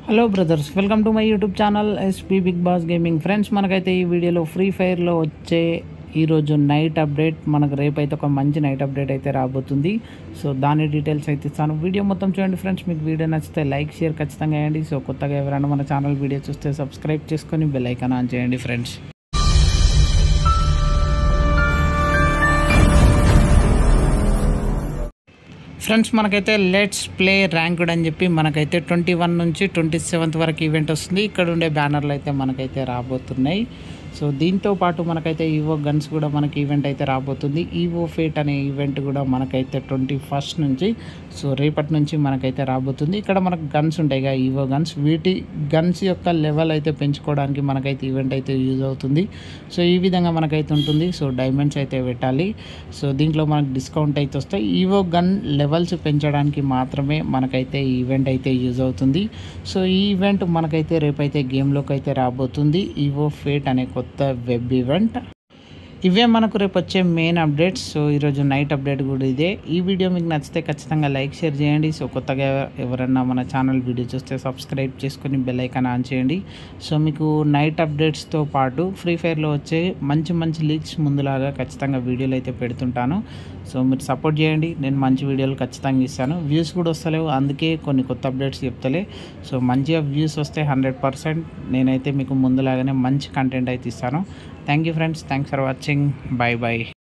hello brothers welcome to my YouTube channel SP Big Boss gaming friends మనకైతే ఈ వీడియోలో free ఫైర్లో వచ్చే ఈరోజు నైట్ అప్డేట్ మనకు రేపు అయితే ఒక మంచి నైట్ అప్డేట్ అయితే రాబోతుంది సో దాని డీటెయిల్స్ అయితే ఇస్తాను వీడియో మొత్తం చూడండి ఫ్రెండ్స్ మీకు వీడియో నచ్చితే లైక్ షేర్ ఖచ్చితంగా వేయండి సో కొత్తగా ఎవరైనా మన ఛానల్ వీడియో చూస్తే సబ్స్క్రైబ్ చేసుకొని బెల్ ఐకాన్ ఆన్ చేయండి ఫ్రెండ్స్ ఫ్రెండ్స్ మనకైతే లెట్స్ ప్లే ర్యాంక్డ్ అని చెప్పి మనకైతే ట్వంటీ వన్ నుంచి ట్వంటీ సెవెంత్ వరకు ఈవెంట్ వస్తుంది ఇక్కడ ఉండే బ్యానర్లు అయితే మనకైతే రాబోతున్నాయి సో దీంతో పాటు మనకైతే ఈవో గన్స్ కూడా మనకి ఈవెంట్ అయితే రాబోతుంది ఈవో ఫేట్ అనే ఈవెంట్ కూడా మనకైతే ట్వంటీ ఫస్ట్ నుంచి సో రేపటి నుంచి మనకైతే రాబోతుంది ఇక్కడ మనకు గన్స్ ఉంటాయి కదా ఈవో గన్స్ వీటి గన్స్ యొక్క లెవెల్ అయితే పెంచుకోవడానికి మనకైతే ఈవెంట్ అయితే యూజ్ అవుతుంది సో ఈ విధంగా మనకైతే ఉంటుంది సో డైమండ్స్ అయితే పెట్టాలి సో దీంట్లో మనకు డిస్కౌంట్ అయితే వస్తాయి ఈవో గన్ లెవెల్స్ పెంచడానికి మాత్రమే మనకైతే ఈ ఈవెంట్ అయితే యూజ్ అవుతుంది సో ఈ ఈవెంట్ మనకైతే రేపైతే గేమ్లోకి అయితే రాబోతుంది ఈవో ఫేట్ అనే కొత్త వెబ్ ఈవెంట్ ఇవే మనకు రేపు వచ్చే మెయిన్ అప్డేట్స్ సో ఈరోజు నైట్ అప్డేట్ కూడా ఇదే ఈ వీడియో మీకు నచ్చితే ఖచ్చితంగా లైక్ షేర్ చేయండి సో కొత్తగా ఎవరన్నా మన ఛానల్ వీడియో చూస్తే సబ్స్క్రైబ్ చేసుకొని బెల్ ఐకాన్ ఆన్ చేయండి సో మీకు నైట్ అప్డేట్స్తో పాటు ఫ్రీ ఫైర్లో వచ్చే మంచి మంచి లీక్స్ ముందులాగా ఖచ్చితంగా వీడియోలు అయితే పెడుతుంటాను సో మీరు సపోర్ట్ చేయండి నేను మంచి వీడియోలు ఖచ్చితంగా ఇస్తాను వ్యూస్ కూడా వస్తలేవు అందుకే కొన్ని కొత్త అప్డేట్స్ చెప్తలే సో మంచిగా వ్యూస్ వస్తే హండ్రెడ్ పర్సెంట్ నేనైతే మీకు ముందులాగానే మంచి కంటెంట్ అయితే ఇస్తాను thank you friends thanks for watching bye bye